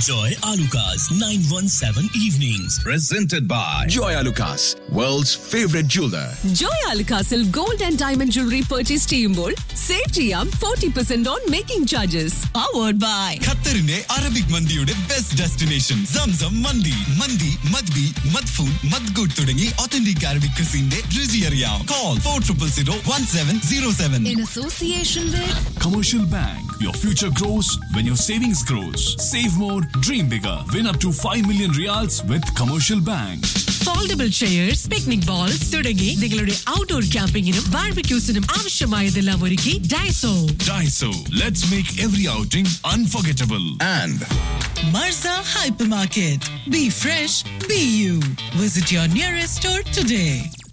Enjoy Alucard's 917 evenings. Presented by Joy Lucas, world's favorite jeweler. Joy അൽക്കാസിൽ gold and diamond jewellery purchase ചെയ്യുമ്പോൾ save ചെയ്യാം forty percent on making charges powered by ഖത്തറിന്റെ Arabic മന്തിയുടെ best destination Zamzam മന്തി മന്തി മദ്ബി മദ്ഫൂൺ മദ്ഗുഡ് തുടങ്ങി ഒത്തന്റിക് അറബിക് ക്രിസിന്റെ രുചി അറിയാം call four triple zero one seven zero seven association Commercial Bank. Your future grows when your savings grows. Save more, dream bigger. Win up to 5 million reals with Commercial Bank. Foldable chairs picnic bowls തുടങ്ങി നിങ്ങളുടെ outdoor ക്യാമ്പിങ്ങിനും ബാർബിക്യൂസിനും ആവശ്യമായതെല്ലാം ഒരുക്കി Daiso Daiso. Let's make every outing unforgettable. And Marza hypermarket be fresh be you visit your nearest store today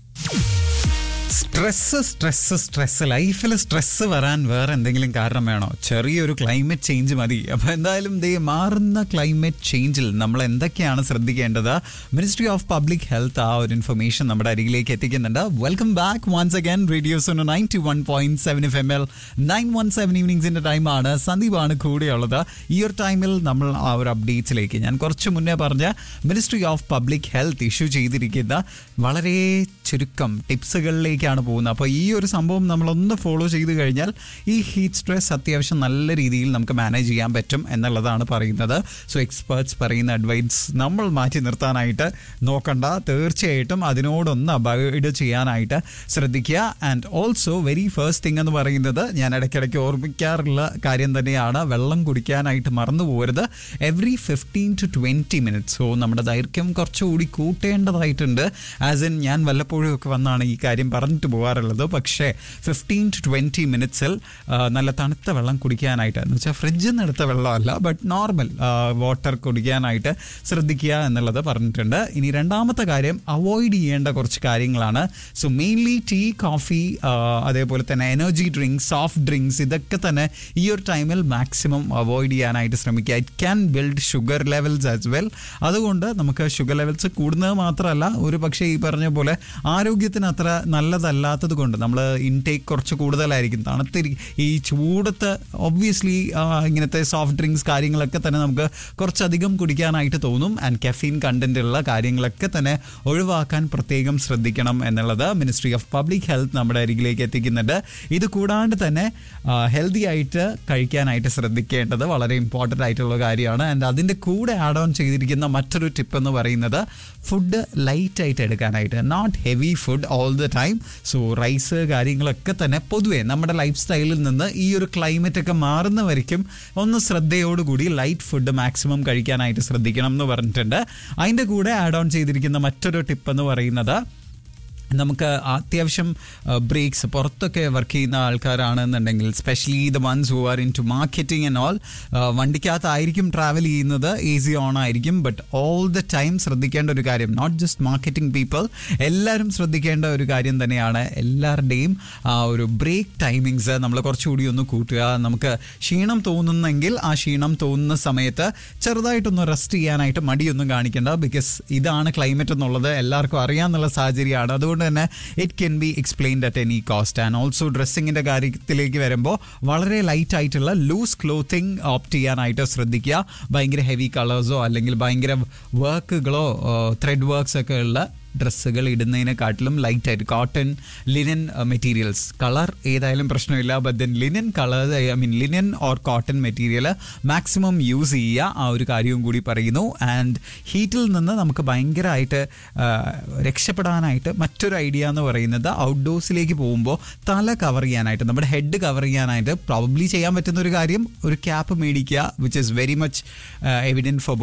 stress stress stress ലൈഫിൽ stress വരാൻ വേറെ എന്തെങ്കിലും കാരണം വേണോ ചെറിയൊരു ക്ലൈമറ്റ് ചേഞ്ച് മതി അപ്പോൾ എന്തായാലും ദേ മാറുന്ന ക്ലൈമറ്റ് ചേഞ്ചിൽ നമ്മൾ എന്തൊക്കെയാണ് ശ്രദ്ധിക്കേണ്ടത് മിനിസ്ട്രി ഓഫ് പബ്ലിക് ഹെൽത്ത് ആ ഒരു ഇൻഫർമേഷൻ നമ്മുടെ അരികിലേക്ക് എത്തിക്കുന്നുണ്ട് welcome back once again radios ninety one point seven F M L nine one seven ഈവനിങ്സിൻ്റെ ടൈമാണ് സന്ദീപാണ് കൂടെയുള്ളത് ഈ ഒരു ടൈമിൽ നമ്മൾ ആ ഒരു അപ്ഡേറ്റ്സിലേക്ക് ഞാൻ കുറച്ച് മുന്നേ പറഞ്ഞ ministry of public health issue ചെയ്തിരിക്കുന്ന വളരെ ചുരുക്കം ടിപ്സുകളിലേക്കാണ് പോകുന്നത് അപ്പോൾ ഈ ഒരു സംഭവം നമ്മളൊന്ന് ഫോളോ ചെയ്ത് കഴിഞ്ഞാൽ ഈ ഹീറ്റ് സ്ട്രെസ് അത്യാവശ്യം നല്ല രീതിയിൽ നമുക്ക് മാനേജ് ചെയ്യാൻ പറ്റും എന്നുള്ളതാണ് പറയുന്നത് സോ എക്സ്പേർട്സ് പറയുന്ന അഡ്വൈസ് നമ്മൾ മാറ്റി നിർത്താനായിട്ട് നോക്കണ്ട തീർച്ചയായിട്ടും അതിനോടൊന്ന് അബൈഡ് ചെയ്യാനായിട്ട് ശ്രദ്ധിക്കുക and also very first thing എന്ന് പറയുന്നത് ഞാൻ ഇടയ്ക്കിടയ്ക്ക് ഓർമ്മിക്കാറുള്ള കാര്യം തന്നെയാണ് വെള്ളം കുടിക്കാനായിട്ട് മറന്നു പോകരുത് every fifteen to twenty minutes so നമ്മുടെ ദൈർഘ്യം കുറച്ചുകൂടി കൂട്ടേണ്ടതായിട്ടുണ്ട് ആസ് ഇൻ ഞാൻ വല്ലപ്പോഴും ഒക്കെ വന്നാണ് ഈ കാര്യം പറഞ്ഞിട്ട് പോകാറുള്ളത് പക്ഷേ ഫിഫ്റ്റീൻ ടു ട്വൻറ്റി മിനിറ്റ്സിൽ നല്ല തണുത്ത വെള്ളം കുടിക്കാനായിട്ട് എന്ന് വെച്ചാൽ ഫ്രിഡ്ജിൽ നിന്ന് എടുത്ത വെള്ളമല്ല ബട്ട് നോർമൽ വാട്ടർ കുടിക്കാനായിട്ട് ശ്രദ്ധിക്കുക എന്നുള്ളത് പറഞ്ഞിട്ടുണ്ട് ഇനി രണ്ടാമത്തെ കാര്യം അവോയ്ഡ് ചെയ്യേണ്ട കുറച്ച് കാര്യങ്ങളാണ് സോ മെയിൻലി ടീ കോഫി അതേപോലെ തന്നെ എനർജി ഡ്രിങ്ക്സ് സോഫ്റ്റ് ഡ്രിങ്ക്സ് ഇതൊക്കെ തന്നെ ഈ ഒരു ടൈമിൽ മാക്സിമം അവോയ്ഡ് ചെയ്യാനായിട്ട് ശ്രമിക്കുക it can build sugar levels as well അതുകൊണ്ട് നമുക്ക് ഷുഗർ ലെവൽസ് കൂടുന്നത് മാത്രമല്ല ഒരു പക്ഷേ ഈ പറഞ്ഞ പോലെ ആരോഗ്യത്തിന് അത്ര നല്ലതല്ലാത്തത് കൊണ്ട് നമ്മൾ ഇൻടേക്ക് കുറച്ച് കൂടുതലായിരിക്കും തണുത്തിരി ഈ ചൂടത്ത് ഒബ്വിയസ്ലി ഇങ്ങനത്തെ സോഫ്റ്റ് ഡ്രിങ്ക്സ് കാര്യങ്ങളൊക്കെ തന്നെ നമുക്ക് കുറച്ചധികം കുടിക്കാനായിട്ട് തോന്നും ആൻഡ് കെഫീൻ കണ്ടന്റ് ഉള്ള കാര്യങ്ങളൊക്കെ തന്നെ ഒഴിവാക്കാൻ പ്രത്യേകം ശ്രദ്ധിക്കണം എന്നുള്ളത് മിനിസ്ട്രി ഓഫ് പബ്ലിക് ഹെൽത്ത് നമ്മുടെ അരികിലേക്ക് എത്തിക്കുന്നുണ്ട് ഇത് കൂടാണ്ട് തന്നെ ഹെൽത്തി ആയിട്ട് കഴിക്കാനായിട്ട് ശ്രദ്ധിക്കേണ്ടത് വളരെ ഇമ്പോർട്ടൻ്റ് ആയിട്ടുള്ള കാര്യമാണ് ആൻഡ് അതിൻ്റെ കൂടെ ആഡ് ഓൺ ചെയ്തിരിക്കുന്ന മറ്റൊരു ടിപ്പ് എന്ന് പറയുന്നത് ഫുഡ് ലൈറ്റ് ആയിട്ട് എടുക്കാനായിട്ട് not heavy food all the time so rice കാര്യങ്ങളൊക്കെ തന്നെ പൊതുവേ നമ്മുടെ ലൈഫ് സ്റ്റൈലിൽ നിന്ന് ഈ ഒരു ക്ലൈമറ്റ് ഒക്കെ മാറുന്ന വരയ്ക്കും ഒന്ന് ശ്രദ്ധയോടുകൂടി ലൈറ്റ് ഫുഡ് മാക്സിമം കഴിക്കാനായിട്ട് ശ്രദ്ധിക്കണം എന്ന് പറഞ്ഞിട്ടുണ്ട് അതിൻ്റെ കൂടെ ആഡ് ഓൺ ചെയ്തിരിക്കുന്ന മറ്റൊരു ടിപ്പ് എന്ന് പറയുന്നത് നമുക്ക് അത്യാവശ്യം ബ്രേക്സ് പുറത്തൊക്കെ വർക്ക് ചെയ്യുന്ന ആൾക്കാരാണെന്നുണ്ടെങ്കിൽ specially the ones who are in to marketing and all വണ്ടിക്കകത്തായിരിക്കും ട്രാവൽ ചെയ്യുന്നത് എ സി ഓൺ ആയിരിക്കും ബട്ട് ഓൾ ദ ടൈം ശ്രദ്ധിക്കേണ്ട ഒരു കാര്യം നോട്ട് ജസ്റ്റ് മാർക്കറ്റിംഗ് പീപ്പിൾ എല്ലാവരും ശ്രദ്ധിക്കേണ്ട ഒരു കാര്യം തന്നെയാണ് എല്ലാവരുടെയും ആ ഒരു ബ്രേക്ക് ടൈമിങ്സ് നമ്മൾ കുറച്ചുകൂടി ഒന്ന് കൂട്ടുക നമുക്ക് ക്ഷീണം തോന്നുന്നെങ്കിൽ ആ ക്ഷീണം തോന്നുന്ന സമയത്ത് ചെറുതായിട്ടൊന്ന് റെസ്റ്റ് ചെയ്യാനായിട്ട് മടിയൊന്നും കാണിക്കേണ്ട ബിക്കോസ് ഇതാണ് ക്ലൈമറ്റ് എന്നുള്ളത് എല്ലാവർക്കും അറിയാമെന്നുള്ള സാഹചര്യമാണ് അതുകൊണ്ട് തന്നെ it can be explained at any cost and also ഡ്രസ്സിങ്ങിൻ്റെ കാര്യത്തിലേക്ക് വരുമ്പോൾ വളരെ ലൈറ്റ് ആയിട്ടുള്ള ലൂസ് ക്ലോത്തിങ് ഓപ്റ്റ് ചെയ്യാനായിട്ട് ശ്രദ്ധിക്കുക ഭയങ്കര ഹെവി കളേഴ്സോ അല്ലെങ്കിൽ ഭയങ്കര വർക്കുകളോ ത്രെഡ് വർക്ക്സ് ഒക്കെ ഉള്ള ഡ്രസ്സുകൾ ഇടുന്നതിനെക്കാട്ടിലും ലൈറ്റ് ആയിട്ട് കോട്ടൺ ലിനൻ മെറ്റീരിയൽസ് കളർ ഏതായാലും പ്രശ്നമില്ല but then linen colour I mean linen or cotton material maximum use ചെയ്യുക ആ ഒരു കാര്യവും കൂടി പറയുന്നു ആൻഡ് ഹീറ്റിൽ നിന്ന് നമുക്ക് ഭയങ്കരമായിട്ട് രക്ഷപ്പെടാനായിട്ട് മറ്റൊരു ഐഡിയ എന്ന് പറയുന്നത് ഔട്ട്ഡോഴ്സിലേക്ക് പോകുമ്പോൾ തല കവർ ചെയ്യാനായിട്ട് നമ്മുടെ ഹെഡ് കവർ ചെയ്യാനായിട്ട് പ്രോബബ്ലി ചെയ്യാൻ പറ്റുന്ന ഒരു കാര്യം ഒരു ക്യാപ്പ് മേടിക്കുക which is very much evident for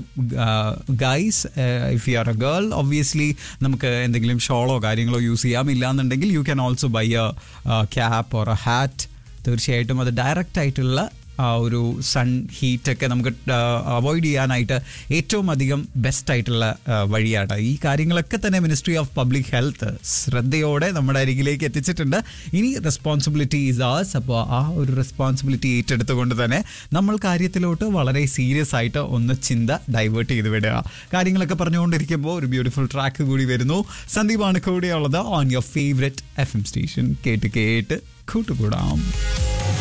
guys if you are a girl obviously നമുക്ക് എന്തെങ്കിലും ഷോളോ കാര്യങ്ങളോ യൂസ് ചെയ്യാം ഇല്ലാന്നുണ്ടെങ്കിൽ you can also buy a cap or a hat തീർച്ചയായിട്ടും അത് ഡയറക്റ്റ് ആയിട്ടുള്ള ആ ഒരു സൺ ഹീറ്റൊക്കെ നമുക്ക് അവോയ്ഡ് ചെയ്യാനായിട്ട് ഏറ്റവും അധികം ബെസ്റ്റ് ആയിട്ടുള്ള ആ, വഴിയാണ് ഈ കാര്യങ്ങളൊക്കെ തന്നെ മിനിസ്ട്രി ഓഫ് പബ്ലിക് ഹെൽത്ത് ശ്രദ്ധയോടെ നമ്മുടെ അരികിലേക്ക് എത്തിച്ചിട്ടുണ്ട് ഇനി റെസ്പോൺസിബിലിറ്റി ഈസ് ആസ് അപ്പോൾ ആ ഒരു റെസ്പോൺസിബിലിറ്റി ഏറ്റെടുത്തുകൊണ്ട് തന്നെ നമ്മൾ കാര്യത്തിലോട്ട് വളരെ സീരിയസ് ആയിട്ട് ഒന്ന് ചിന്ത ഡൈവേർട്ട് ചെയ്ത് വിടുക കാര്യങ്ങളൊക്കെ പറഞ്ഞുകൊണ്ടിരിക്കുമ്പോൾ ഒരു ബ്യൂട്ടിഫുൾ ട്രാക്ക് കൂടി വരുന്നു സന്ദീപാണ് കൂടെയുള്ളത് on your favourite F M station കേട്ട് കേട്ട് കൂട്ടുകൂടാം